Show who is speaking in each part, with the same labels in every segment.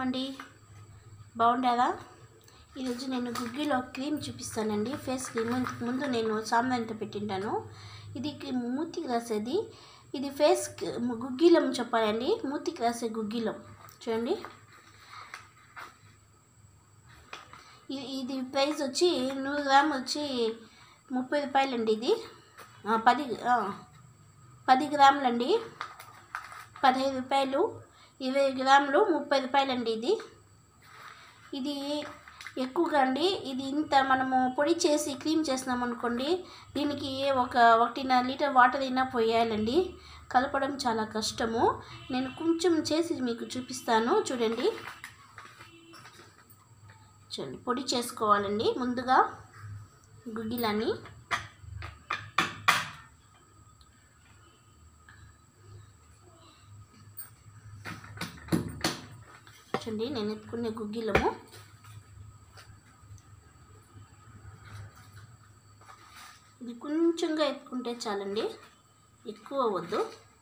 Speaker 1: అండి బాగుండేదా ఈరోజు నేను గుగ్గిలో క్రీమ్ చూపిస్తానండి ఫేస్ క్రీమ్ ఇంతకు ముందు నేను సామాన్యంతో పెట్టింటాను ఇది క్రీ- మూతికి రాసేది ఇది ఫేస్ క్- గుగ్గిలం చెప్పాలండి మూతికి రాసే గుగ్గిలం చూడండి ఇ- ఇది ప్రైస్ వచ్చి నూరు గ్రామ్ వచ్చి ముప్పై రూపాయలండి ఇది ఆ, పది ఆ, పది గ్రాములండి పదహైదు రూపాయలు ఇరవై గ్రాములు ముప్పై రూపాయలండి ఇది ఇది ఎక్కువగా అండి ఇది ఇంత మనము పొడి చేసి క్రీమ్ చేసినాం అనుకోండి దీనికి ఒక ఒకటిన్నర లీటర్ వాటర్ అయినా పోయాలండి కలపడం చాలా కష్టము నేను కొంచెం చేసి మీకు చూపిస్తాను చూడండి చూడండి పొడి చేసుకోవాలండి ముందుగా గుగ్గిలాన్ని చూడండి నేను ఎత్తుకునే గుగ్గిలము ఇది కొంచెంగా ఎత్తుకుంటే చాలండి ఎక్కువ వద్దు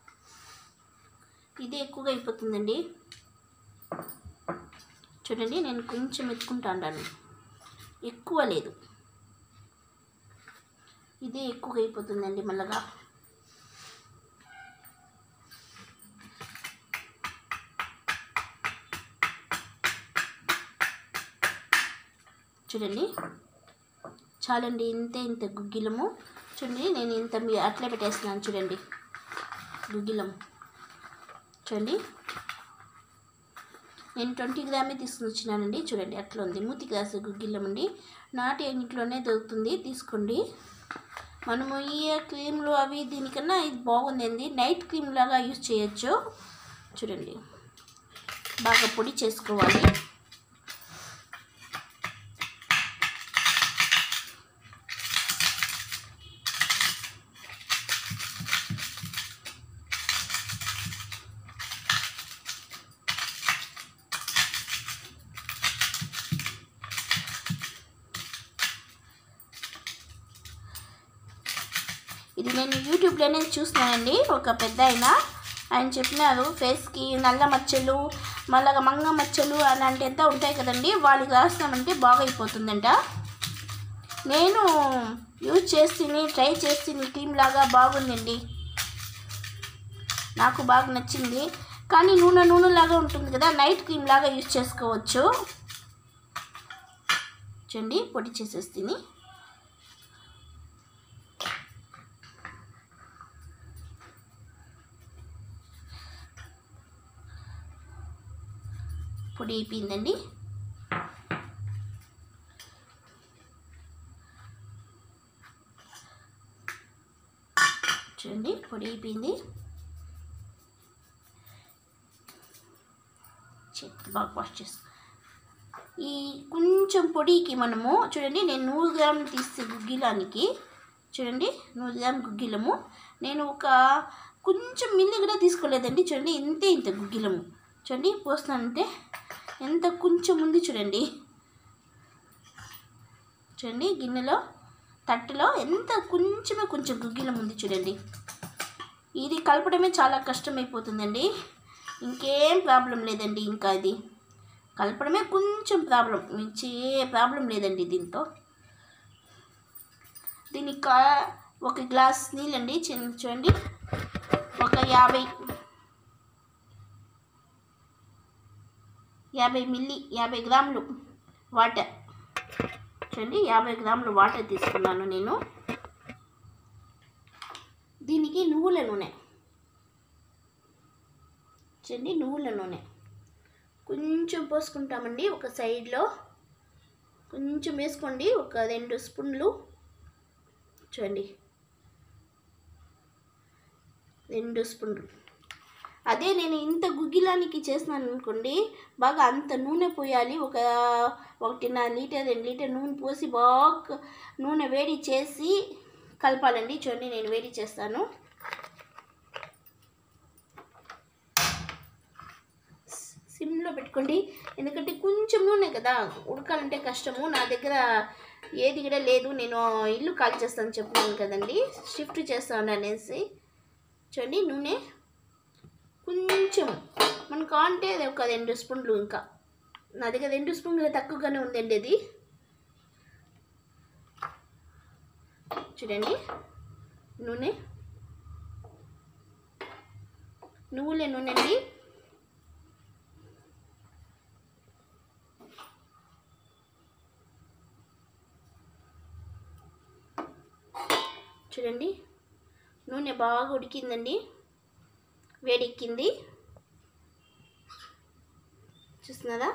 Speaker 1: ఇది ఎక్కువగా అయిపోతుందండి చూడండి నేను కొంచెం ఎత్తుకుంటాను ఎక్కువ లేదు ఇదే ఎక్కువగా అయిపోతుందండి మళ్ళగా చూడండి చాలండి ఇంతే ఇంత గుగ్గిలము చూడండి నేను ఇంత మీ అట్లే పెట్టేస్తున్నాను చూడండి గుగ్గిలం చూడండి నేను ట్వంటీ గ్రామే తీసుకుని వచ్చినానండి చూడండి అట్లా ఉంది మూతి గ్లాస్ గుగ్గిలం అండి నాటి ఇంట్లోనే దొరుకుతుంది తీసుకోండి మనము ఈ క్రీమ్లు అవి దీనికన్నా ఇది బాగుందండి నైట్ క్రీమ్ లాగా యూజ్ చేయొచ్చు చూడండి బాగా పొడి చేసుకోవాలి ఇది నేను యూట్యూబ్లోనే చూసినానండి ఒక పెద్ద ఆయన ఆయన చెప్పినారు ఫేస్కి నల్ల మచ్చలు మళ్ళా మంగ మచ్చలు అలాంటి ఎంత ఉంటాయి కదండి వాళ్ళకి రాసినామంటే బాగా అయిపోతుందంట నేను యూజ్ చేసి ట్రై చేసి క్రీమ్ లాగా బాగుందండి నాకు బాగా నచ్చింది కానీ నూనె నూనె లాగా ఉంటుంది కదా నైట్ క్రీమ్ లాగా యూజ్ చేసుకోవచ్చు చూడండి పొడి చేసేస్తుంది పొడి అయిపోయిందండి చూడండి పొడి అయిపోయింది చేతి బాగా వాష్ చేస్తాం ఈ కొంచెం పొడికి మనము చూడండి నేను నూరు గ్రాములు తీస్తే గుగ్గిలానికి చూడండి నూరు గ్రామ్ గుగ్గిలము నేను ఒక కొంచెం మిల్లి కూడా తీసుకోలేదండి చూడండి ఇంతే ఇంత గుగ్గిలము చూడండి పోస్తానంటే ఎంత కొంచెం ఉంది చూడండి చూడండి గిన్నెలో తట్టులో ఎంత కొంచెమే కొంచెం గుగ్గిలం ఉంది చూడండి ఇది కలపడమే చాలా కష్టమైపోతుందండి ఇంకేం ప్రాబ్లం లేదండి ఇంకా ఇది కలపడమే కొంచెం ప్రాబ్లం మించి ఏ ప్రాబ్లం లేదండి దీంతో దీనికి కా- ఒక గ్లాస్ నీళ్ళండి చిన్న చూడండి ఒక యాభై యాభై మిల్లీ యాభై గ్రాములు వాటర్ చూడండి యాభై గ్రాములు వాటర్ తీసుకున్నాను నేను దీనికి నువ్వుల నూనె చూడండి నువ్వుల నూనె కొంచెం పోసుకుంటామండి ఒక సైడ్లో కొంచెం వేసుకోండి ఒక రెండు స్పూన్లు చూడండి రెండు స్పూన్లు అదే నేను ఇంత గుగ్గిలానికి చేసినాను అనుకోండి బాగా అంత నూనె పోయాలి ఒక ఒకటిన్నర లీటర్ రెండు లీటర్ నూనె పోసి బాగా నూనె వేడి చేసి కలపాలండి చూడండి నేను వేడి చేస్తాను సిమ్లో పెట్టుకోండి ఎందుకంటే కొంచెం నూనె కదా ఉడకాలంటే కష్టము నా దగ్గర ఏది కూడా లేదు నేను ఇల్లు ఖాళీ చేస్తాను చెప్పాను కదండి షిఫ్ట్ చేస్తాను అనేసి చూడండి నూనె కొంచెం మనకు అంటే అది ఒక రెండు స్పూన్లు ఇంకా నా దగ్గర రెండు స్పూన్లు తక్కువగానే ఉందండి అది చూడండి నూనె నువ్వులే నూనె అండి చూడండి నూనె బాగా ఉడికిందండి వేడెక్కింది చూస్తున్నారా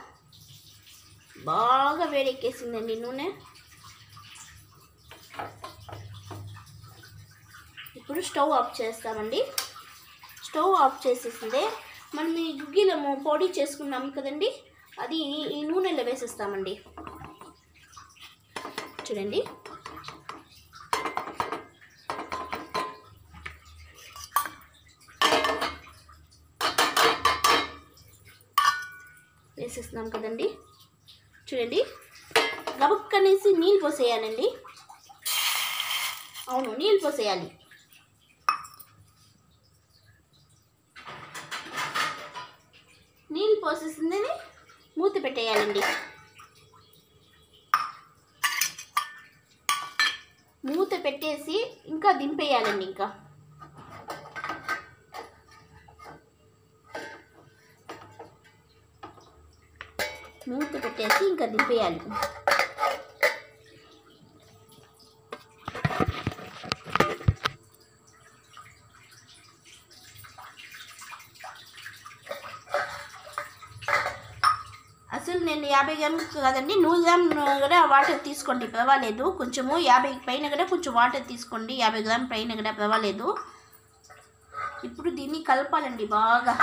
Speaker 1: బాగా వేడెక్కేసిందండి నూనె ఇప్పుడు స్టవ్ ఆఫ్ చేస్తామండి స్టవ్ ఆఫ్ చేసేసిందే మనం ఈ గుగ్గిలము పొడి చేసుకున్నాం కదండి అది ఈ నూనెలో వేసేస్తామండి చూడండి వేసేస్తున్నాం కదండి చూడండి గబక్కనేసి నీళ్ళు పోసేయాలండి అవును నీళ్ళు పోసేయాలి నీళ్ళు పోసేసిందని మూత పెట్టేయాలండి మూత పెట్టేసి ఇంకా దింపేయాలండి ఇంకా మూత పెట్టేసి ఇంకా దింపేయాలి అసలు నేను యాభై గ్రామ్ కదండి నూరు గ్రామ్ కూడా వాటర్ తీసుకోండి పర్వాలేదు కొంచెము యాభై పైన కూడా కొంచెం వాటర్ తీసుకోండి యాభై గ్రామ్ పైన కూడా పర్వాలేదు ఇప్పుడు దీన్ని కలపాలండి బాగా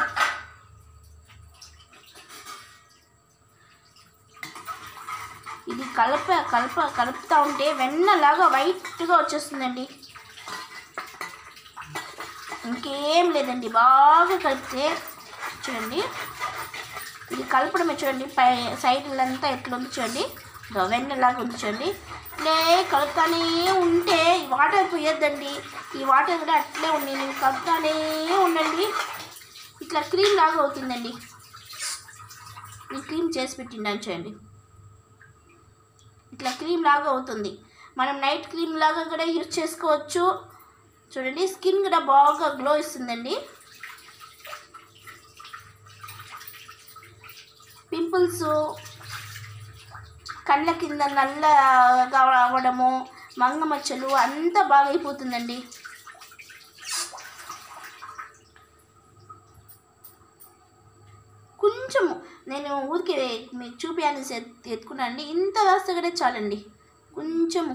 Speaker 1: ఇది కలప కలప కలుపుతూ ఉంటే వెన్నలాగా వైట్గా వచ్చేస్తుందండి ఇంకేం లేదండి బాగా కలిపితే చూడండి ఇది కలపడమే చూడండి పై సైడ్లంతా ఎట్లా ఉంది చూడండి ఇదో వెన్నలాగా ఉంది చూడండి ఇట్లే కలుపుతానే ఉంటే ఈ వాటర్ పోయొద్దండి ఈ వాటర్ కూడా అట్లే ఉంది నేను కలుపుతానే ఉండండి ఇట్లా క్రీమ్ లాగా అవుతుందండి ఈ క్రీమ్ చేసి పెట్టిండాను చూడండి ఇట్లా క్రీమ్ లాగా అవుతుంది మనం నైట్ క్రీమ్ లాగా కూడా యూజ్ చేసుకోవచ్చు చూడండి స్కిన్ కూడా బాగా గ్లో ఇస్తుందండి పింపుల్స్ కళ్ళ కింద నల్లగా అవ్వడము మంగమచ్చలు అంతా బాగా అయిపోతుందండి కొంచెము నేను ఊరికే మీకు చూపించాలని ఎత్తుకున్నానండి ఇంత వేస్తే కూడా చాలండి కొంచెము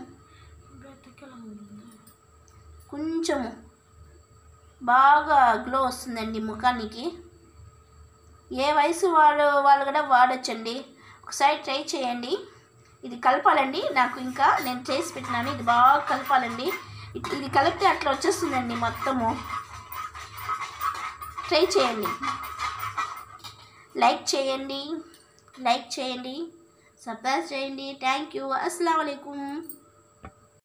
Speaker 1: కొంచెము బాగా గ్లో వస్తుందండి ముఖానికి ఏ వయసు వాళ్ళు వాళ్ళు కూడా వాడచ్చండి ఒకసారి ట్రై చేయండి ఇది కలపాలండి నాకు ఇంకా నేను చేసి పెట్టినాను ఇది బాగా కలపాలండి ఇ- ఇది కలిపితే అట్లా వచ్చేస్తుందండి మొత్తము ట్రై చేయండి లైక్ చేయండి లైక్ చేయండి సబ్స్క్రైబ్ చేయండి థ్యాంక్ యూ అస్సలం అయికం